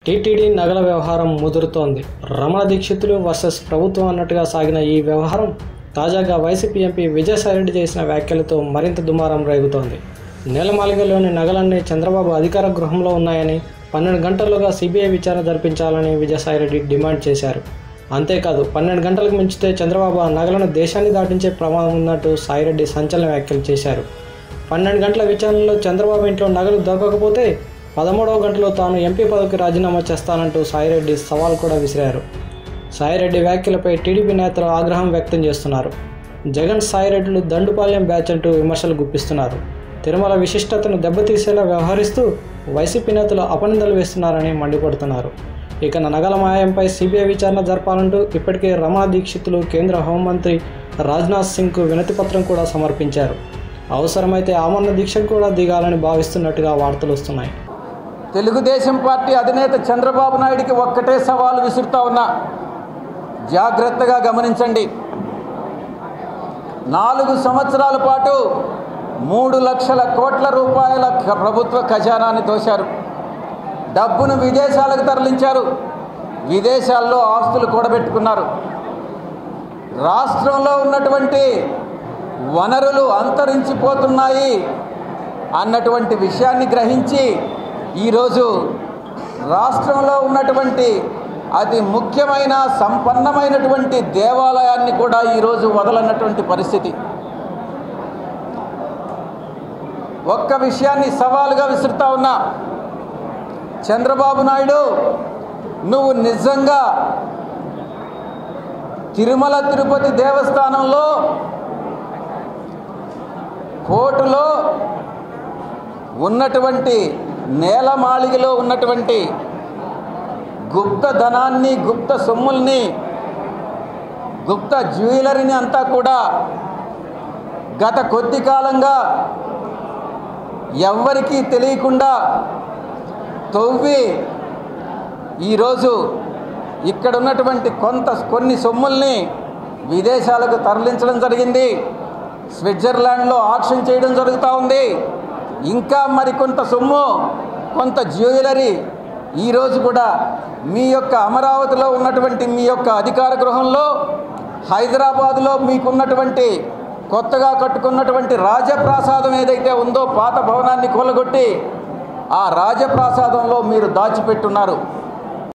TTD నగల వ్యవహారం ముదురుతోంది Ramana Dikshitulu versus ప్రభుత్వం అన్నట్టుగా సాగిన ఈ వ్యవహారం తాజాగా వైసీపీ ఎంపీ విజయసాయిరెడ్డి చేసిన వ్యాఖ్యలతో మరింత దుమారం రేగుతోంది నేలమాలిగలోని నగలన్నీ చంద్రబాబు అధికార గృహంలో ఉన్నాయని పన్నెండు గంటల్లోగా సిబిఐ విచారణ జరిపించాలని విజయసాయిరెడ్డి డిమాండ్ చేశారు అంతేకాదు పన్నెండు గంటలకు మించితే చంద్రబాబు ఆ నగలను దేశాన్ని దాటించే ప్రమాదం ఉన్నట్టు సాయిరెడ్డి సంచలన వ్యాఖ్యలు చేశారు పన్నెండు గంటల విచారణలో చంద్రబాబు ఇంట్లో నగలు దొరకకపోతే పదమూడవ గంటలో తాను ఎంపీ పదవికి రాజీనామా చేస్తానంటూ సాయిరెడ్డి సవాల్ కూడా విసిరారు సాయిరెడ్డి వ్యాఖ్యలపై టీడీపీ నేతలు ఆగ్రహం వ్యక్తం చేస్తున్నారు జగన్ సాయిరెడ్డిలు దండుపాలెం బ్యాచ్ అంటూ విమర్శలు గుప్పిస్తున్నారు తిరుమల విశిష్టతను దెబ్బతీసేలా వ్యవహరిస్తూ వైసీపీ నేతలు అపనిందలు వేస్తున్నారని మండిపడుతున్నారు ఇక నగల మాయంపై సిబిఐ విచారణ జరపాలంటూ ఇప్పటికే రమణ దీక్షితులు కేంద్ర హోంమంత్రి రాజ్నాథ్ సింగ్కు వినతి పత్రం కూడా సమర్పించారు అవసరమైతే ఆమరణ దీక్షకు కూడా దిగాలని భావిస్తున్నట్టుగా వార్తలు వస్తున్నాయి తెలుగుదేశం పార్టీ అధినేత చంద్రబాబు నాయుడికి ఒక్కటే సవాలు విసురుతా ఉన్నా జాగ్రత్తగా గమనించండి నాలుగు సంవత్సరాల పాటు మూడు లక్షల కోట్ల రూపాయల క- ప్రభుత్వ ఖజానాన్ని దోశారు డబ్బును విదేశాలకు తరలించారు విదేశాల్లో ఆస్తులు కూడబెట్టుకున్నారు రాష్ట్రంలో ఉన్నటువంటి వనరులు అంతరించిపోతున్నాయి అన్నటువంటి విషయాన్ని గ్రహించి ఈరోజు రాష్ట్రంలో ఉన్నటువంటి అతి ముఖ్యమైన సంపన్నమైనటువంటి దేవాలయాన్ని కూడా ఈరోజు వదలన్నటువంటి పరిస్థితి ఒక్క విషయాన్ని సవాలుగా విసురుతా ఉన్నా చంద్రబాబు నాయుడు నువ్వు నిజంగా తిరుమల తిరుపతి దేవస్థానంలో కోర్టులో ఉన్నటువంటి నేలమాళిగలో ఉన్నటువంటి గుప్త ధనాన్ని గుప్త సొమ్ముల్ని గుప్త జ్యువెలరీని అంతా కూడా గత కొద్ది కాలంగా ఎవ్వరికీ తెలియకుండా తవ్వి ఈరోజు ఇక్కడ ఉన్నటువంటి కొంత కొన్ని సొమ్ముల్ని విదేశాలకు తరలించడం జరిగింది స్విట్జర్లాండ్లో ఆక్షన్ చేయడం జరుగుతూ ఉంది ఇంకా మరికొంత సొమ్ము కొంత జ్యువెలరీ ఈరోజు కూడా మీ యొక్క అమరావతిలో ఉన్నటువంటి మీ యొక్క అధికార గృహంలో హైదరాబాదులో మీకున్నటువంటి కొత్తగా కట్టుకున్నటువంటి రాజప్రాసాదం ఏదైతే ఉందో పాత భవనాన్ని కూలగొట్టి ఆ రాజప్రాసాదంలో మీరు దాచిపెట్టున్నారు